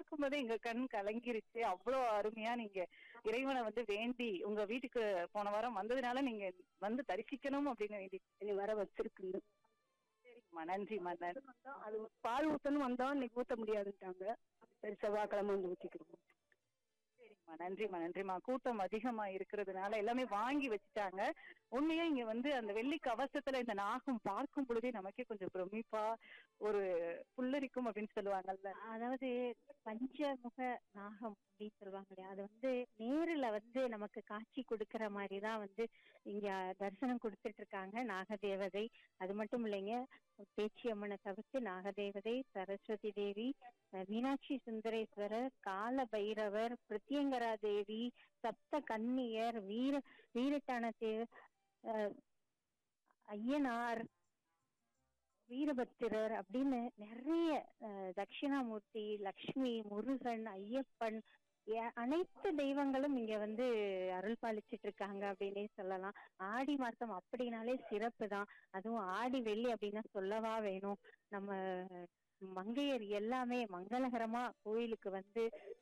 பார்க்கும்போதே எங்க கண் கலங்கிருச்சு அவ்வளோ அருமையா நீங்க இறைவனை வந்து வேண்டி உங்க வீட்டுக்கு போன வாரம் வந்ததுனால நீங்க வந்து தரிசிக்கணும் அப்படின்னு வேண்டி என்னை வர வச்சிருக்குங்க சரிங்கம்மா நன்றிம்மா நன்றி வந்தோம், அது பால் ஊத்தணும் வந்தோம் இன்னைக்கு ஊத்த முடியாதுட்டாங்க சரி செவ்வாய்க்கிழமை வந்து ஊத்திக்கிறோம் சரிம்மா நன்றிம்மா நன்றிம்மா கூட்டம் அதிகமா இருக்கிறதுனால எல்லாமே வாங்கி வச்சுட்டாங்க உண்மையா இங்க வந்து அந்த வெள்ளி கவசத்துல இந்த நாகம் பார்க்கும் பொழுதே நமக்கே கொஞ்சம் பிரமிப்பா ஒரு புல்லரிக்கும் அப்படின்னு சொல்லுவாங்கல்ல அதாவது பஞ்சமுக நாகம் அப்படின்னு சொல்லுவாங்க இல்லையா அது வந்து நேருல வந்து நமக்கு காட்சி கொடுக்கிற மாதிரி தான் வந்து இங்க தரிசனம் கொடுத்துட்டு இருக்காங்க நாகதேவதை அது மட்டும் இல்லைங்க பேச்சி அம்மனை தவிர்த்து நாகதேவதை சரஸ்வதி தேவி அஹ் மீனாட்சி சுந்தரேஸ்வரர் கால பைரவர் பிரித்யங்கரா தேவி சப்த கன்னியர் வீர வீரட்டான தேவ அஹ் ஐயனார் வீரபத்திரர் அப்படின்னு நிறைய அஹ், தட்சிணாமூர்த்தி லக்ஷ்மி முருகன் ஐயப்பன் எ- அனைத்து தெய்வங்களும் இங்க வந்து அருள் பாலிச்சிட்டு இருக்காங்க அப்படின்னே சொல்லலாம் ஆடி மாசம் அப்படின்னாலே சிறப்பு தான் அதுவும் ஆடி வெள்ளி அப்படின்னா சொல்லவா வேணும் நம்ம மங்கையர் எல்லாமே மங்களகரமா கோயிலுக்கு வந்து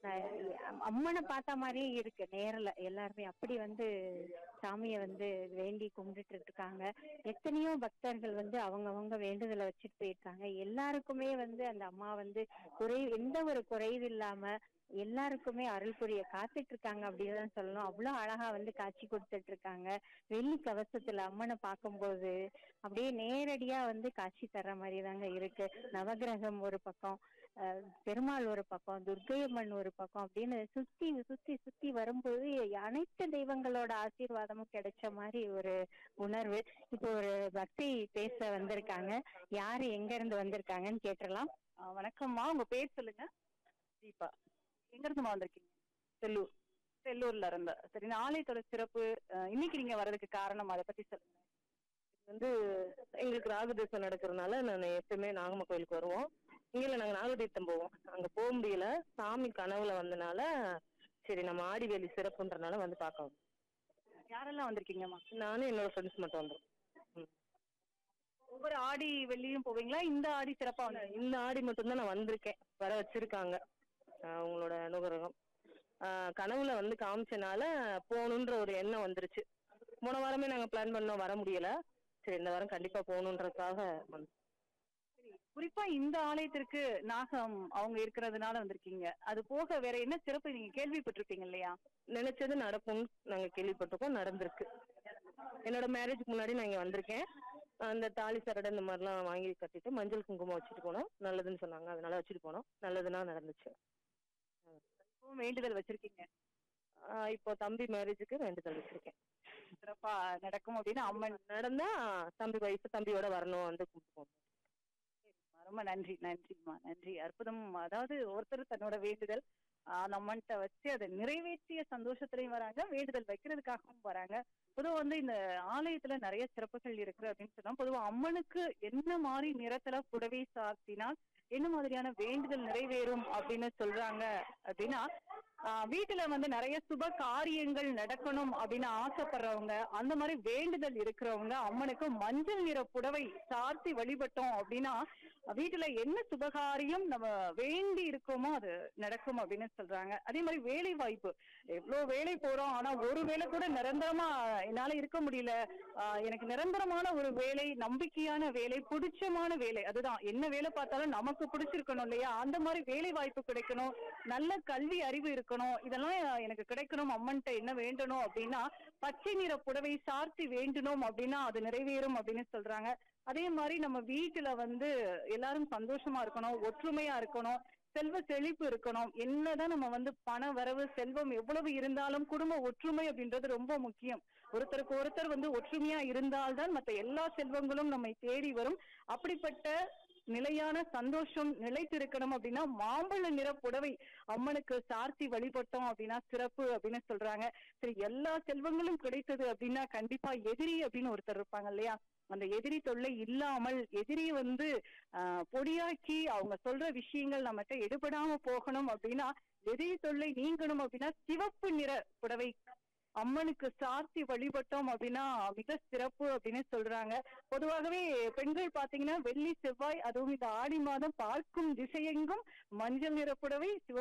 அஹ், அம்மனை பார்த்த மாதிரியே இருக்கு நேர்ல எல்லாருமே அப்படி வந்து சாமியை வந்து வேண்டி கும்பிட்டுட்டு இருக்காங்க எத்தனையோ பக்தர்கள் வந்து அவங்கவங்க வேண்டுதலை வச்சுட்டு போயிருக்காங்க எல்லாருக்குமே வந்து அந்த அம்மா வந்து குறை எந்த ஒரு குறைவு இல்லாம எல்லாருக்குமே அருள் புரிய காத்துட்டு இருக்காங்க அப்படின்னு தான் சொல்லணும் அவ்வளவு அழகா வந்து காட்சி கொடுத்துட்டு இருக்காங்க வெள்ளி கவசத்துல அம்மனை பார்க்கும்போது அப்படியே நேரடியா வந்து காட்சி தர்ற மாதிரி தாங்க இருக்கு நவகிரகம் ஒரு பக்கம் அஹ், பெருமாள் ஒரு பக்கம் துர்க்கையம்மன் ஒரு பக்கம் அப்படின்னு சுத்தி சுத்தி சுத்தி வரும்போது அனைத்து தெய்வங்களோட ஆசீர்வாதமும் கிடைச்ச மாதிரி ஒரு உணர்வு இப்போ ஒரு பக்தி பேச வந்திருக்காங்க யாரு எங்க இருந்து வந்திருக்காங்கன்னு கேட்டுறலாம் ஆ, வணக்கம்மா உங்க பேர் சொல்லுங்க தீபா எங்க இருந்துமா வந்திருக்கீங்க செல்லூர் செல்லூர்ல இருந்த சரி இந்த ஆலயத்தோட சிறப்பு அஹ், இன்னைக்கு நீங்க வர்றதுக்கு காரணம் அதை பத்தி சொல்லுங்க இது வந்து எங்களுக்கு ராகதீசம் நடக்கிறதுனால நான் எப்பவுமே நாகம்மா கோயிலுக்கு வருவோம் இங்கே நாங்கள் நாகதீர்த்தம் போவோம் அங்கே போக முடியல சாமி கனவுல வந்தனால சரி நம்ம ஆடிவேலி சிறப்புன்றனால வந்து பார்க்க வந்தோம். யாரெல்லாம் வந்திருக்கீங்கம்மா நானும் என்னோட ஃப்ரெண்ட்ஸ் மட்டும் வந்தோம் ம். ஒவ்வொரு ஆடி வெள்ளியும் போவீங்களா இந்த ஆடி சிறப்பா வந்து இந்த ஆடி மட்டும்தான் நான் வந்திருக்கேன் வர வச்சிருக்காங்க ஆஹ் அவங்களோட அனுகிரகம் ஆஹ் கனவுல வந்து காமிச்சனால போகணுன்ற ஒரு எண்ணம் வந்துருச்சு போன வாரமே நாங்கள் பிளான் பண்ணோம் வர முடியல சரி இந்த வாரம் கண்டிப்பா போகணுன்றதுக்காக வந்தோம் குறிப்பா இந்த ஆலயத்திற்கு நாகம் அவங்க இருக்கிறதுனால வந்திருக்கீங்க அது போக வேற என்ன சிறப்பு நீங்க கேள்விப்பட்டிருப்பீங்க இல்லையா நினைச்சது நடக்கும்னு நாங்க கேள்விப்பட்டிருக்கோம் நடந்திருக்கு என்னோட மேரேஜ்க்கு முன்னாடி நான் இங்க வந்திருக்கேன் அந்த தாலி சரடு இந்த மாதிரிலாம் வாங்கி கட்டிட்டு மஞ்சள் குங்குமம் வச்சுட்டு போனோம் நல்லதுன்னு சொன்னாங்க அதனால வச்சுட்டு போனோம் நல்லதுன்னா நடந்துச்சு இப்பவும் வேண்டுதல் வச்சிருக்கீங்க ஆஹ் இப்போ தம்பி மேரேஜுக்கு வேண்டுதல் வச்சிருக்கேன் சிறப்பா நடக்கும் அப்படின்னு அம்மன் நடந்தா தம்பி வயசு தம்பியோட வரணும் வந்து கும்பிட்டு போகணும் சரிம்மா, ரொம்ப நன்றி நன்றிம்மா நன்றி அற்புதம் அதாவது ஒருத்தர் தன்னோட வேண்டுதல் ஆஹ் அந்த அம்மன்ட்ட வச்சு அதை நிறைவேற்றிய சந்தோஷத்துலயும் வராங்க வேண்டுதல் வைக்கிறதுக்காகவும் வராங்க பொதுவா வந்து இந்த ஆலயத்துல நிறைய சிறப்புகள் இருக்கு அப்படின்னு சொன்னா பொதுவா அம்மனுக்கு என்ன மாதிரி நிறத்துல புடவை சார்த்தினால் என்ன மாதிரியான வேண்டுதல் நிறைவேறும் அப்படின்னு சொல்றாங்க அப்படின்னா ஆஹ் வீட்டுல வந்து நிறைய சுப காரியங்கள் நடக்கணும் அப்படின்னு ஆசைப்படுறவங்க அந்த மாதிரி வேண்டுதல் இருக்கிறவங்க அம்மனுக்கு மஞ்சள் நிற புடவை சார்த்தி வழிபட்டோம் அப்படின்னா வீட்டுல என்ன சுபகாரியம் நம்ம வேண்டி இருக்கோமோ அது நடக்கும் அப்படின்னு சொல்றாங்க அதே மாதிரி வேலை வாய்ப்பு எவ்வளவு வேலை போறோம் ஆனா ஒரு வேலை கூட நிரந்தரமா என்னால இருக்க முடியல ஆஹ் எனக்கு நிரந்தரமான ஒரு வேலை நம்பிக்கையான வேலை பிடிச்சமான வேலை அதுதான் என்ன வேலை பார்த்தாலும் நமக்கு பிடிச்சிருக்கணும் இல்லையா அந்த மாதிரி வேலை வாய்ப்பு கிடைக்கணும் நல்ல கல்வி அறிவு இருக்கணும் இதெல்லாம் எனக்கு கிடைக்கணும் அம்மன்ட்ட என்ன வேண்டணும் அப்படின்னா பச்சை நிற புடவை சார்த்தி வேண்டணும் அப்படின்னா அது நிறைவேறும் அப்படின்னு சொல்றாங்க அதே மாதிரி நம்ம வீட்டுல வந்து எல்லாரும் சந்தோஷமா இருக்கணும் ஒற்றுமையா இருக்கணும் செல்வ செழிப்பு இருக்கணும் என்னதான் நம்ம வந்து பண வரவு செல்வம் எவ்வளவு இருந்தாலும் குடும்ப ஒற்றுமை அப்படின்றது ரொம்ப முக்கியம் ஒருத்தருக்கு ஒருத்தர் வந்து ஒற்றுமையா இருந்தால்தான் மற்ற எல்லா செல்வங்களும் நம்மை தேடி வரும் அப்படிப்பட்ட நிலையான சந்தோஷம் நிலைத்திருக்கணும் அப்படின்னா மாம்பழ நிற புடவை அம்மனுக்கு சார்த்தி வழிபட்டோம் அப்படின்னா சிறப்பு அப்படின்னு சொல்றாங்க சரி எல்லா செல்வங்களும் கிடைத்தது அப்படின்னா கண்டிப்பா எதிரி அப்படின்னு ஒருத்தர் இருப்பாங்க இல்லையா அந்த எதிரி தொல்லை இல்லாமல் எதிரி வந்து ஆஹ், பொடியாக்கி அவங்க சொல்ற விஷயங்கள் நம்மகிட்ட எடுபடாம போகணும் அப்படின்னா எதிரி தொல்லை நீங்கணும் அப்படின்னா சிவப்பு நிற புடவை அம்மனுக்கு சார்த்தி வழிபட்டோம் அப்படின்னா மிக சிறப்பு அப்படின்னு சொல்றாங்க பொதுவாகவே பெண்கள் பாத்தீங்கன்னா வெள்ளி செவ்வாய் அதுவும் இந்த ஆடி மாதம் பார்க்கும் திசையெங்கும் மஞ்சள் நிற புடவை சிவப்பு